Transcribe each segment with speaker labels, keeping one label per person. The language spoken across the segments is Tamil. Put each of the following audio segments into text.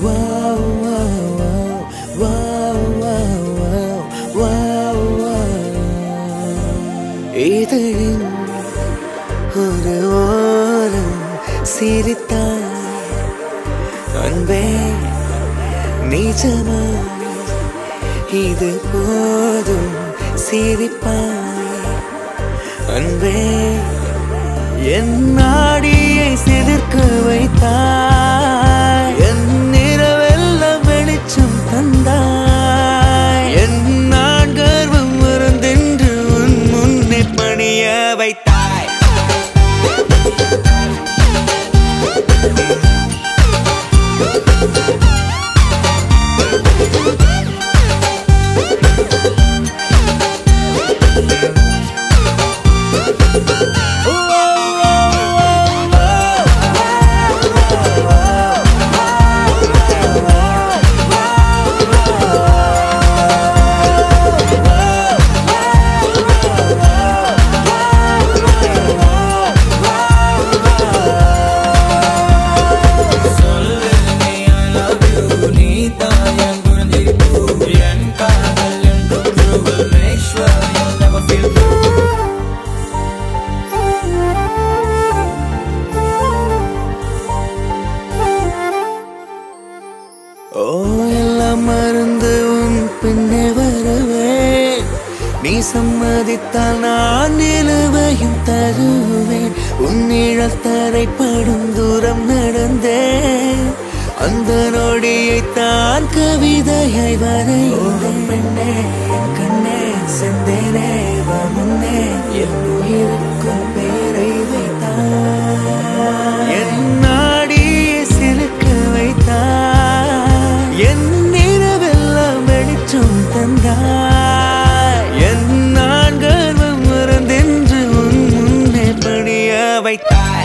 Speaker 1: wow, wow, wow, wow, wow, wow, wow. இதழின் ஒரு ஓரம் சிரித்தாய் அன்பே நிஜமாய் இது போதும் சிரிப்பாய் அன்பே என் நாடியை சிலிர்க்க வைத்தாய் என் நிறவெல்லாம் வெளிச்சம் தந்தாய் என் நான் கர்வம் மறந்தென்று உன் முன்னே பணிய வைத்தாய் ஓ எல்லாம் மறந்து உன் பின்னே வருவேன் நீ சம்மதித்தால் நான் நிலுவையும் தருவேன் உன் நிழல் தரைப்படும் தூரம் நடந்தேன் அந்த நொடியை தான் கவிதையாய் வரைந்தேன் பெண்ணே என் கண்ணே செந்தேனே வா முன்னே என் உயிருக்கும் பேரை வைத்தாய் என் நாடியை சிலுக்க வைத்தாய் என் நிறவெல்லாம் வெளிச்சம் தந்தாய் என் நான் கர்வம் மறந்தென்று உன் முன்னே பணிய வைத்தாய்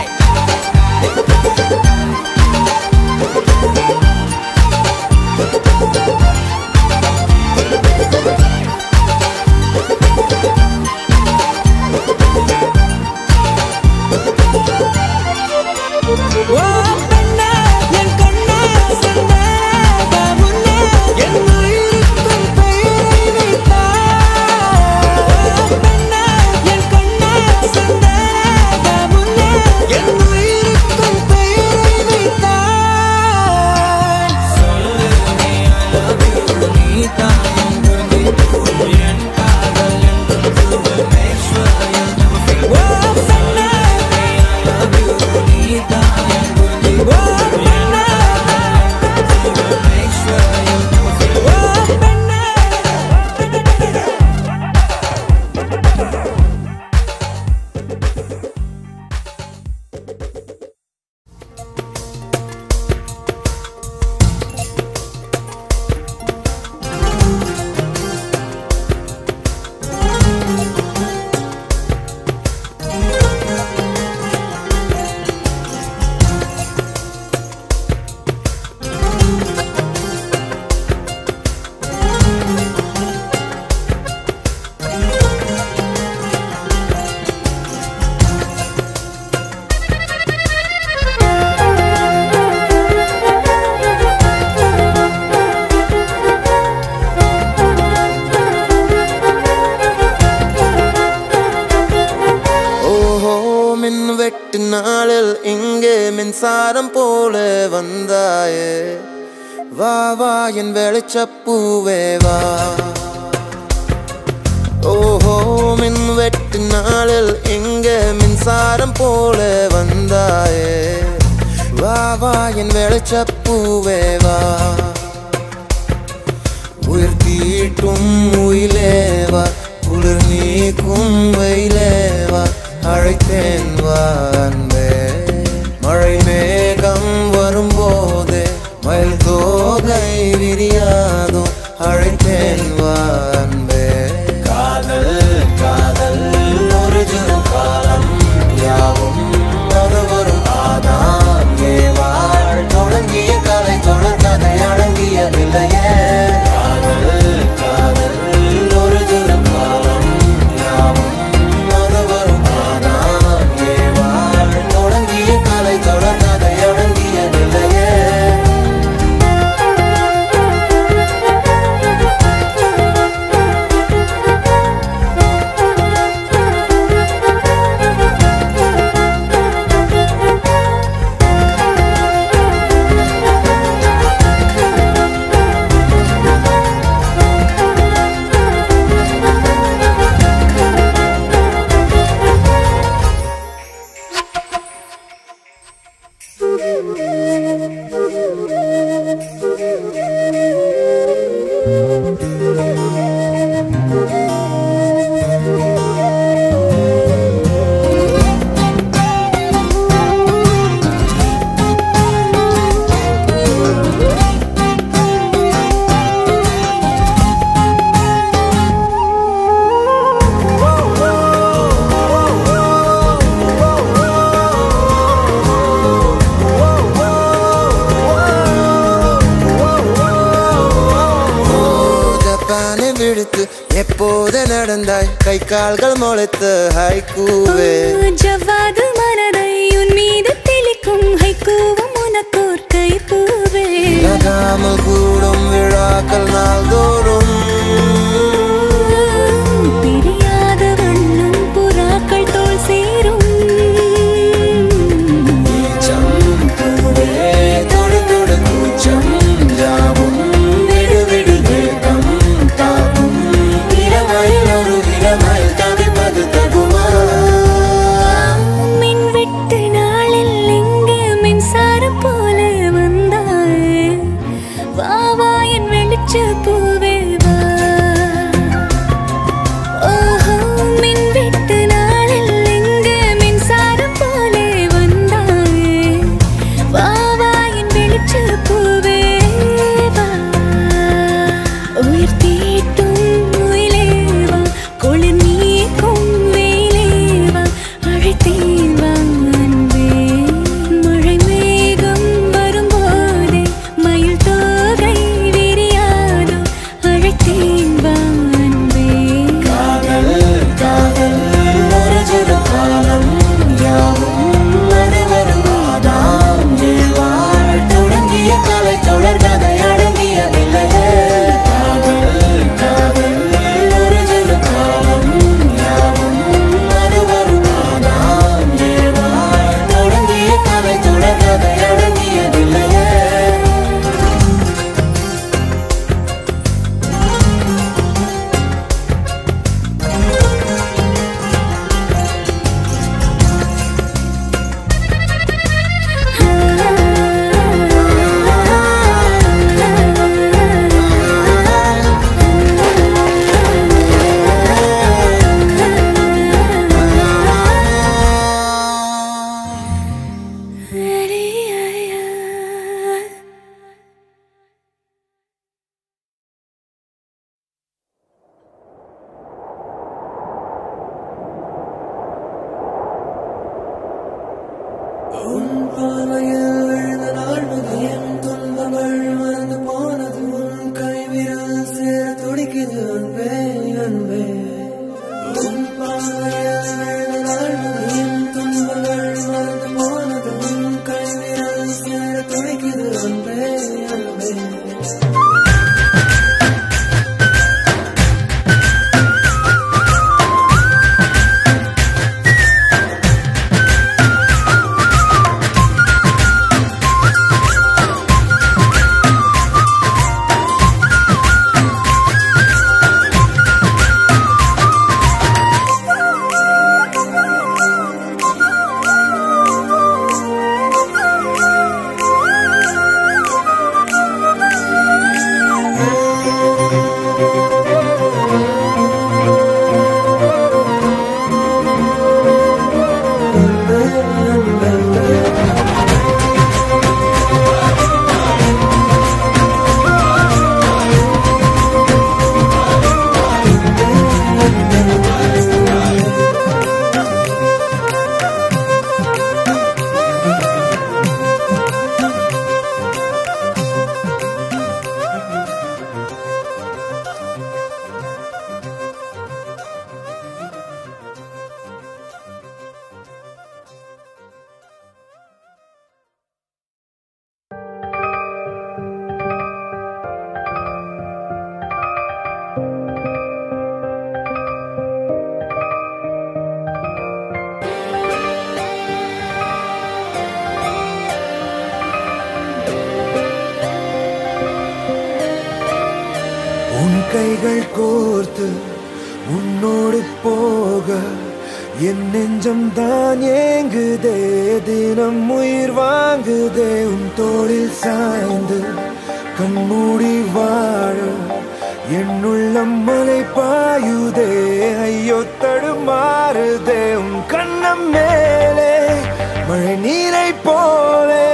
Speaker 1: ஓ பெண்ணே என் கண்ணே செந்தே வா முன்னே என் உயிருக்கும் பெயரை வைத்தாய் ஓ பெண்ணே என் கண்ணே செந்தே வா முன்னே என் உயிருக்கும் பெயரை வைத்தாய் ஓ பெண்ணே ஓ பெண்ணே ஓ பெண்ணே
Speaker 2: ஓஹோ மின் வெட்டு நாளில் இங்கே மின்சாரம் போல வந்தாயே வா வா என் வெளிச்சப்பூவே வா ஓஹோ மின் வெட்டு நாளில் இங்கே மின்சாரம் போல வந்தாயே வா வா என் வெளிச்சப்பூவே வா உயிர் தீட்டும் உயிலேவா குளிர் நீக்கும் வெயிலேவா அழைத்தேன் வா அன்பே மழை மேகம் வரும்போது மயில் தோகை விரியாதோ அழைத்தேன் வா அன்பே காதல் காதல் ஒரு ஜுரு காலம் யாவும் அது ஒரு ஆதாம் ஏவாள் தொடங்கிய கலை தொடர் கதை அடங்கியவில்லையே காதல் காதல் ஒரு ஜுரு காலம் யாவும் அது ஒரு ஆதாம் ஏவாள் தொடங்கிய கலை தொடர் கதை அடங்கியவில்லையே நடந்தாய் கை கால்கள் முளைத்த ஹைக்கூவே
Speaker 3: ஜவ்வாது மனதை உன் மீது தெளிக்கும் ஹைக்கூவும் உனக்கோர் கைப்பூவே
Speaker 2: நகாமல் கூடும் விழாக்கள் நாள்தோறும்
Speaker 3: பிரியாத வண்ணம் புறாக்கள் தோல் சேரும்
Speaker 2: பூவே தொடு தொடு கூச்சம் யாவும் விடு விடு வேகம் தாவும் இளமையில் ஒரு இளமையில் தவிப்பது தகுமா
Speaker 3: மின் விட்டு நாளில் எங்கே மின்சாரம் போல வந்தாய் வா வா என் வெளிச்ச பூவே வா ஓஹோ மின் விட்டு நாளில் எங்கே மின்சாரம் போல வந்தாய் வா வா என் வெளிச்ச பூவே வா உயிர் தீட்டும் உயிலே வா குளிர் நீக்கும் வெயிலே வா அழைத்தேன் வா அன்பே மழை மேகம் வரும்போதே மயில் தோகை விரியாதோ அழைத்தேன் வா அன்பே
Speaker 2: காதல் காதல் ஒரு சிறு காலம் யாவும் அனைவரும் ஆதாம் ஏவாள் தொடங்கிய கலை தொடர் கதை அடங்கியதில்லையே காதல் காதல் ஒரு சிறு காலம் யாவும் அனைவரும் ஆதாம் ஏவாள் தொடங்கிய கலை தொடர் கதை அடங்கியதில்லையே உன் பார்வையில் விழுந்த நாள் முதல் என் துன்பங்கள் மறந்து போனது உன் கைவிரல் சேர துடிக்குது அன்பே அன்பே உன் பார்வையில் விழுந்த நாள் முதல் என் துன்பங்கள் மறந்து போனது உன் கைவிரல் சேர துடிக்குது அன்பே அன்பே உன் கைகள் கோர்த்து உன்னோடு போக என் நெஞ்சம் தான் ஏங்குதே தினம் உயிர் வாங்குதே உன் தோளில் சாய்ந்து கண்மூடி வாழ என் உள்ளம் மலை பாயுதே ஐயோ தடுமாறுதே உன் கண்ணம் மேலே மழை நீரை போலே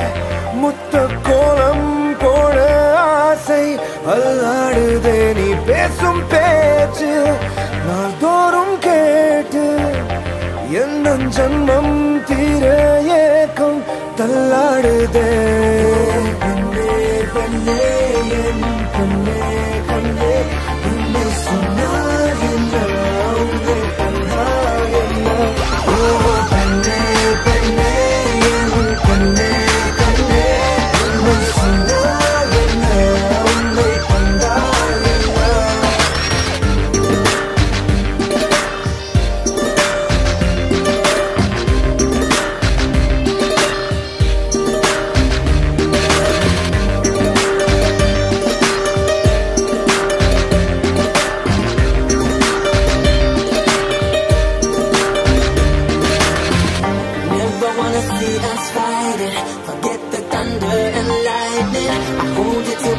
Speaker 2: முத்த கோலம் போட ஆசை அல்லாடுதே நீ பேசும் பேச்சு நாள்தோறும் கேட்டு என்ன ஜன்மம் தீர ஏக்கம் தள்ளாடுதே பெண்ணே பெண்ணே என் கண்ணே கண்ணே உன்னை சொன்னால் என்ன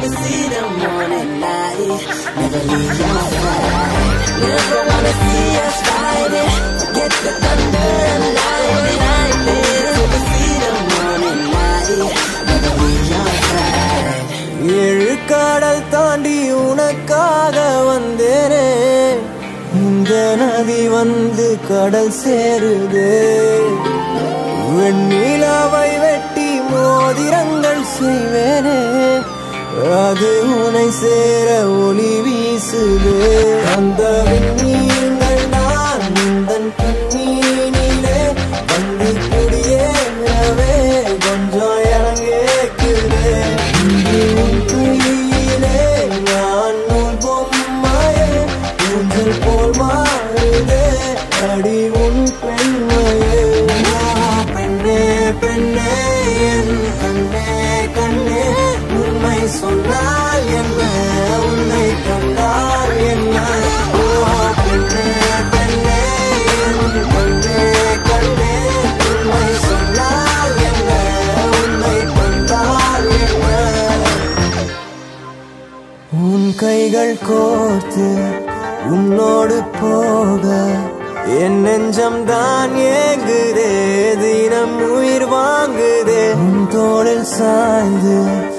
Speaker 2: wanna see the morning light. Never leave your side. Never wanna see us fighting. Forget the thunder and lightning. Never see the morning light. Never leave your side.
Speaker 1: ஏழு கடல் தாண்டி உனக்காக வந்தேனே இந்த நதி வந்து கடல் சேருது வெண்ணிலாவை வெட்டி மோதிரங்கள் செய்வேனே அது உனை சேர ஒளி வீசுது அந்த விண்ணீர்கள் நான் உந்தன் கண்ணீனிலே வந்து குடியேறவே கொஞ்சம் இறங்கேக்குது இன்று உன் கையிலே நான் நூல் பொம்மையே ஊஞ்சல் போல் மாறுதே அடி உன் பெண்மையே ஆ, பெண்ணே பெண்ணே என் கண்ணே கண்ணே உண்மை சொன்னால் என்ன உன்னை கண்டால் என்ன ஓ பெண்ணே பெண்ணே என் கண்ணே கண்ணே உண்மை சொன்னால் என்ன உன்னை கண்டால் என்ன உன் கைகள் கோர்த்து உன்னோடு போக என் நெஞ்சம் தான் ஏங்குதே தினம் உயிர் வாங்குதே உன் தோளில் சாய்ந்து